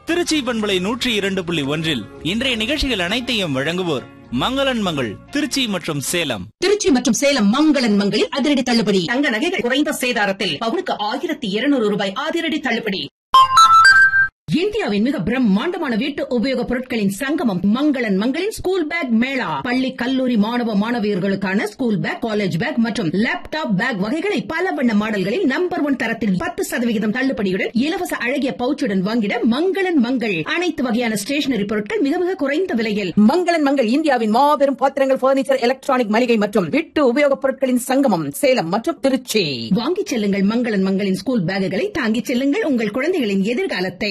திருச்சி பண்பலை நூற்றி இரண்டு புள்ளி ஒன்றில் இன்றைய நிகழ்ச்சிகள் அனைத்தையும் வழங்குவோர் மங்களன் மங்கள் திருச்சி மற்றும் சேலம் திருச்சி மற்றும் சேலம் மங்களன் மங்களில் அதிரடி தள்ளுபடி தங்க நகைகள் குறைந்த சேதாரத்தில் பவுனுக்கு ஆயிரத்தி இருநூறு ரூபாய் அதிரடி தள்ளுபடி இந்தியாவின் மிக பிரம்மாண்டமான வீட்டு உபயோகப் பொருட்களின் சங்கமம் மங்களன் மங்களின் ஸ்கூல் பேக் மேளா பள்ளி கல்லூரி மாணவ மாணவியர்களுக்கான ஸ்கூல் பேக் காலேஜ் பேக் மற்றும் லேப்டாப் பேக் வகைகளை பல வண்ண மாடல்களில் நம்பர் ஒன் தரத்தில் பத்து சதவிகிதம் தள்ளுபடியுடன் இலவச அழகிய பவுச்சுடன் வாங்கிட மங்களன் மங்கள் அனைத்து வகையான ஸ்டேஷனரி பொருட்கள் மிக மிக குறைந்த விலையில் மங்களன் மங்கள் இந்தியாவின் மாபெரும் பாத்திரங்கள் பர்னிச்சர் எலக்ட்ரானிக் மளிகை மற்றும் வீட்டு உபயோகப் பொருட்களின் சங்கமம் சேலம் மற்றும் திருச்சி வாங்கிச் செல்லுங்கள் மங்களன் மங்களின் ஸ்கூல் பேக்குகளை தாங்கிச் செல்லுங்கள் உங்கள் குழந்தைகளின் எதிர்காலத்தை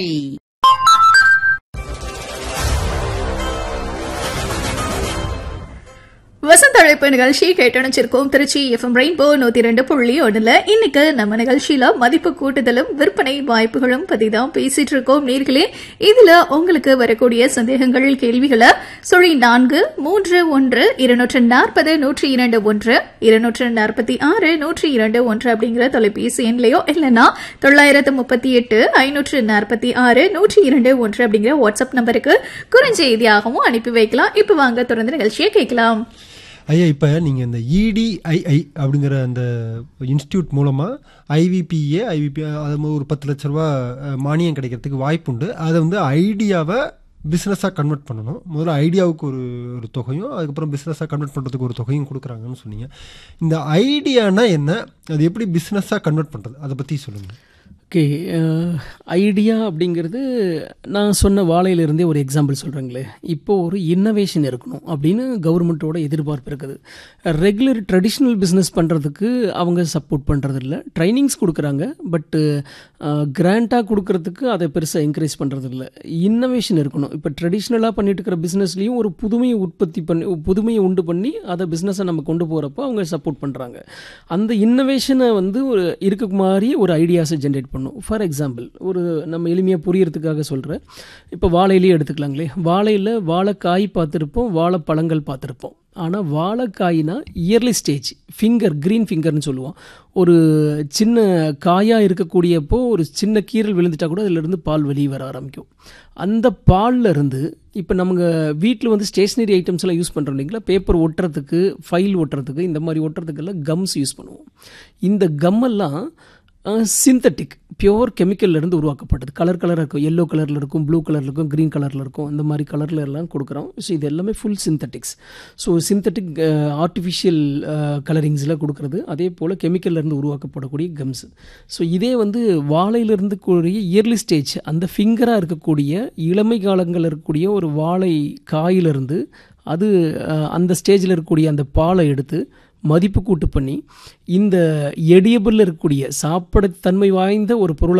வசந்த அழைப்பு நிகழ்ச்சி கேட்டணிச்சிருக்கோம் திருச்சி எஃப்எம் ரெயின்போ நூத்தி ரெண்டு புள்ளி ஒண்ணுல இன்னைக்கு நம்ம நிகழ்ச்சியில மதிப்பு கூட்டுதலும் விற்பனை வாய்ப்புகளும் பத்தி தான் பேசிட்டு இருக்கோம் நேர்களே இதுல உங்களுக்கு வரக்கூடிய சந்தேகங்கள் கேள்விகளை சுழி நான்கு மூன்று ஒன்று இருநூற்று நாற்பது நூற்றி இரண்டு ஒன்று இருநூற்று நாற்பத்தி ஆறு நூற்றி இரண்டு ஒன்று அப்படிங்கிற தொலைபேசி எண்லையோ இல்லைன்னா தொள்ளாயிரத்து முப்பத்தி எட்டு ஐநூற்று நாற்பத்தி ஆறு நூற்றி இரண்டு ஒன்று அப்படிங்கிற வாட்ஸ்அப் நம்பருக்கு குறுஞ்செய்தியாகவும் அனுப்பி வைக்கலாம் இப்ப வாங்க தொடர்ந்து நிகழ்ச்சியை கேட்கலாம் ஐயா இப்போ நீங்கள் இந்த இடிஐஐ அப்படிங்கிற அந்த இன்ஸ்டியூட் மூலமாக ஐவிபிஏ ஐவிபி அது மாதிரி ஒரு பத்து லட்ச ரூபா அஹ், மானியம் கிடைக்கிறதுக்கு வாய்ப்புண்டு அதை வந்து ஐடியாவை பிஸ்னஸாக கன்வெர்ட் பண்ணணும் முதல்ல ஐடியாவுக்கு ஒரு ஒரு தொகையும் அதுக்கப்புறம் பிஸ்னஸாக கன்வெர்ட் பண்ணுறதுக்கு ஒரு தொகையும் கொடுக்குறாங்கன்னு சொன்னீங்க இந்த ஐடியானா என்ன அது எப்படி பிஸ்னஸாக கன்வெர்ட் பண்ணுறது அதை பற்றி சொல்லுங்கள் ஓகே ஐடியா அப்படிங்கிறது நான் சொன்ன வாழையிலிருந்தே ஒரு எக்ஸாம்பிள் சொல்கிறேங்களே இப்போ ஒரு இன்னோவேஷன் இருக்கணும் அப்படின்னு கவர்மெண்ட்டோட எதிர்பார்ப்பு இருக்குது ரெகுலர் ட்ரெடிஷ்னல் பிஸ்னஸ் பண்ணுறதுக்கு அவங்க சப்போர்ட் பண்ணுறது இல்லை ட்ரைனிங்ஸ் கொடுக்குறாங்க பட்டு கிராண்டாக கொடுக்கறதுக்கு அதை பெருசாக என்கரேஜ் பண்ணுறது இல்லை இன்னோவேஷன் இருக்கணும் இப்போ ட்ரெடிஷ்னலாக பண்ணிட்டு இருக்கிற பிஸ்னஸ்லேயும் ஒரு புதுமையை உற்பத்தி பண்ணி புதுமையை உண்டு பண்ணி அதை பிஸ்னஸை நம்ம கொண்டு போகிறப்போ அவங்க சப்போர்ட் பண்ணுறாங்க அந்த இன்னோவேஷனை வந்து ஒரு இருக்க மாதிரி ஒரு ஐடியாஸை ஜென்ரேட் பண்ணும் ஃபார் எக்ஸாம்பிள் ஒரு நம்ம எளிமையாக புரியறதுக்காக சொல்கிறேன் இப்போ வாழையிலேயே எடுத்துக்கலாங்களே வாழையில் வாழைக்காய் பார்த்துருப்போம் வாழைப்பழங்கள் பார்த்துருப்போம் ஆனால் வாழைக்காய்னா இயர்லி ஸ்டேஜ் ஃபிங்கர் க்ரீன் ஃபிங்கர்னு சொல்லுவோம் ஒரு சின்ன காயாக இருக்கக்கூடியப்போ ஒரு சின்ன கீரல் விழுந்துட்டா கூட அதிலிருந்து பால் வெளியே வர ஆரம்பிக்கும் அந்த பால்ல இருந்து இப்போ நமக்கு வீட்டில் வந்து ஸ்டேஷ்னரி ஐட்டம்ஸ் எல்லாம் யூஸ் பண்ணுறோம் இல்லைங்களா பேப்பர் ஒட்டுறதுக்கு ஃபைல் ஒட்டுறதுக்கு இந்த மாதிரி ஒட்டுறதுக்கெல்லாம் கம்ஸ் யூஸ் பண்ணுவோம் இந்த கம்மெல்லாம் சிந்தட்டிக் பியோர் இருந்து உருவாக்கப்பட்டது கலர் கலராக இருக்கும் எல்லோ கலரில் இருக்கும் ப்ளூ கலரில் இருக்கும் க்ரீன் கலரில் இருக்கும் இந்த மாதிரி கலரில் எல்லாம் கொடுக்குறோம் ஸோ இது எல்லாமே full synthetics so synthetic artificial கலரிங்ஸில் கொடுக்குறது அதே போல் இருந்து உருவாக்கப்படக்கூடிய கம்ஸ் ஸோ இதே வந்து வாழையிலிருந்து கூடிய இயர்லி ஸ்டேஜ் அந்த ஃபிங்கராக இருக்கக்கூடிய இளமை காலங்களில் இருக்கக்கூடிய ஒரு வாழை காயிலிருந்து அது அஹ், அந்த ஸ்டேஜில் இருக்கக்கூடிய அந்த பாலை எடுத்து மதிப்பு கூட்டு பண்ணி இந்த எடியபிளில் இருக்கக்கூடிய சாப்பிடத்தன்மை வாய்ந்த ஒரு பொருளை